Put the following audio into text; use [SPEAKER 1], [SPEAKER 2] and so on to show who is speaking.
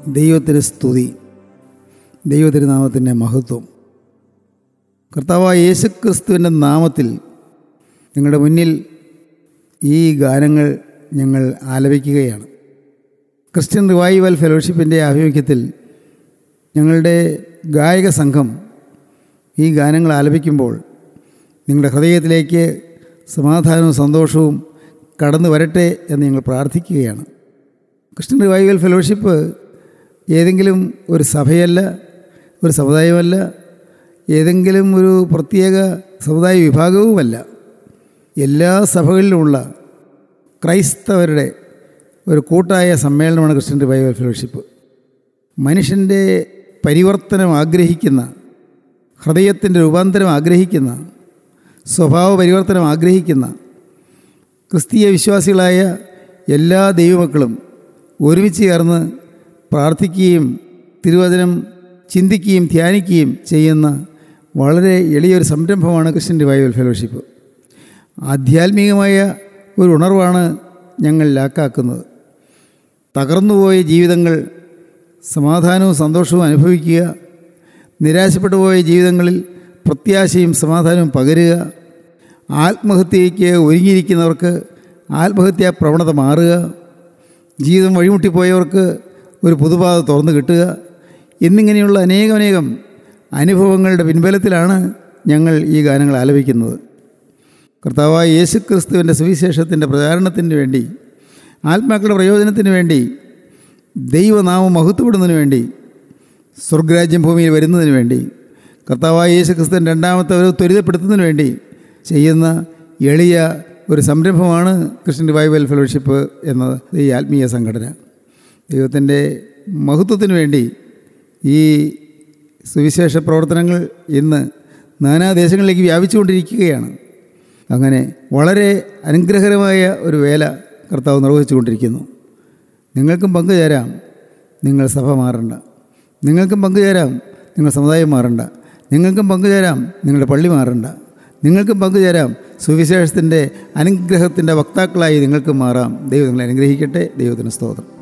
[SPEAKER 1] ദൈവത്തിന് സ്തുതി ദൈവതിരുനാമത്തിൻ്റെ മഹത്വം കർത്താവായ യേശുക്രിസ്തുവിൻ്റെ നാമത്തിൽ നിങ്ങളുടെ മുന്നിൽ ഈ ഗാനങ്ങൾ ഞങ്ങൾ ആലപിക്കുകയാണ് ക്രിസ്ത്യൻ റിവൈവൽ ഫെലോഷിപ്പിൻ്റെ ആഭിമുഖ്യത്തിൽ ഞങ്ങളുടെ ഗായക സംഘം ഈ ഗാനങ്ങൾ ആലപിക്കുമ്പോൾ നിങ്ങളുടെ ഹൃദയത്തിലേക്ക് സമാധാനവും സന്തോഷവും കടന്നു വരട്ടെ എന്ന് ഞങ്ങൾ പ്രാർത്ഥിക്കുകയാണ് ക്രിസ്ത്യൻ റിവൈവൽ ഫെലോഷിപ്പ് ഏതെങ്കിലും ഒരു സഭയല്ല ഒരു സമുദായമല്ല ഏതെങ്കിലും ഒരു പ്രത്യേക സമുദായ വിഭാഗവുമല്ല എല്ലാ സഭകളിലുമുള്ള ക്രൈസ്തവരുടെ ഒരു കൂട്ടായ സമ്മേളനമാണ് ക്രിസ്ത്യൻ റിവൈവൽ ഫെലോഷിപ്പ് മനുഷ്യൻ്റെ പരിവർത്തനം ആഗ്രഹിക്കുന്ന ഹൃദയത്തിൻ്റെ രൂപാന്തരം ആഗ്രഹിക്കുന്ന സ്വഭാവ പരിവർത്തനം ആഗ്രഹിക്കുന്ന ക്രിസ്തീയ വിശ്വാസികളായ എല്ലാ ദൈവമക്കളും ഒരുമിച്ച് ചേർന്ന് പ്രാർത്ഥിക്കുകയും തിരുവചനം ചിന്തിക്കുകയും ധ്യാനിക്കുകയും ചെയ്യുന്ന വളരെ എളിയൊരു സംരംഭമാണ് ക്രിസ്ത്യൻ റിവൈവൽ ഫെലോഷിപ്പ് ആധ്യാത്മികമായ ഒരു ഉണർവാണ് ഞങ്ങൾ ലാക്കാക്കുന്നത് തകർന്നുപോയ ജീവിതങ്ങൾ സമാധാനവും സന്തോഷവും അനുഭവിക്കുക നിരാശപ്പെട്ടു പോയ ജീവിതങ്ങളിൽ പ്രത്യാശയും സമാധാനവും പകരുക ആത്മഹത്യയ്ക്ക് ഒരുങ്ങിയിരിക്കുന്നവർക്ക് ആത്മഹത്യാ പ്രവണത മാറുക ജീവിതം വഴിമുട്ടിപ്പോയവർക്ക് ഒരു പുതുപാത തുറന്നു കിട്ടുക എന്നിങ്ങനെയുള്ള അനേകമനേകം അനുഭവങ്ങളുടെ പിൻബലത്തിലാണ് ഞങ്ങൾ ഈ ഗാനങ്ങൾ ആലപിക്കുന്നത് കർത്താവായ യേശുക്രിസ്തുവിൻ്റെ സുവിശേഷത്തിൻ്റെ പ്രചാരണത്തിന് വേണ്ടി ആത്മാക്കളുടെ പ്രയോജനത്തിന് വേണ്ടി ദൈവനാമം മഹത്വപ്പെടുന്നതിന് വേണ്ടി സ്വർഗരാജ്യം ഭൂമിയിൽ വരുന്നതിന് വേണ്ടി കർത്താവായ യേശുക്രിസ്തുവിൻ്റെ രണ്ടാമത്തെ ഒരു ത്വരിതപ്പെടുത്തുന്നതിന് വേണ്ടി ചെയ്യുന്ന എളിയ ഒരു സംരംഭമാണ് ക്രിസ്ത്യൻ റിവൈവൽ ഫെലോഷിപ്പ് എന്ന ഈ ആത്മീയ സംഘടന ദൈവത്തിൻ്റെ മഹത്വത്തിന് വേണ്ടി ഈ സുവിശേഷ പ്രവർത്തനങ്ങൾ ഇന്ന് നാനാദേശങ്ങളിലേക്ക് വ്യാപിച്ചുകൊണ്ടിരിക്കുകയാണ് അങ്ങനെ വളരെ അനുഗ്രഹകരമായ ഒരു വേല കർത്താവ് നിർവഹിച്ചുകൊണ്ടിരിക്കുന്നു നിങ്ങൾക്കും പങ്കുചേരാം നിങ്ങൾ സഭ മാറണ്ട നിങ്ങൾക്കും പങ്കുചേരാം നിങ്ങൾ സമുദായം മാറണ്ട നിങ്ങൾക്കും പങ്കുചേരാം നിങ്ങളുടെ പള്ളി മാറണ്ട നിങ്ങൾക്കും പങ്കുചേരാം സുവിശേഷത്തിൻ്റെ അനുഗ്രഹത്തിൻ്റെ വക്താക്കളായി നിങ്ങൾക്കും മാറാം ദൈവം നിങ്ങളെ അനുഗ്രഹിക്കട്ടെ ദൈവത്തിന് സ്തോത്രം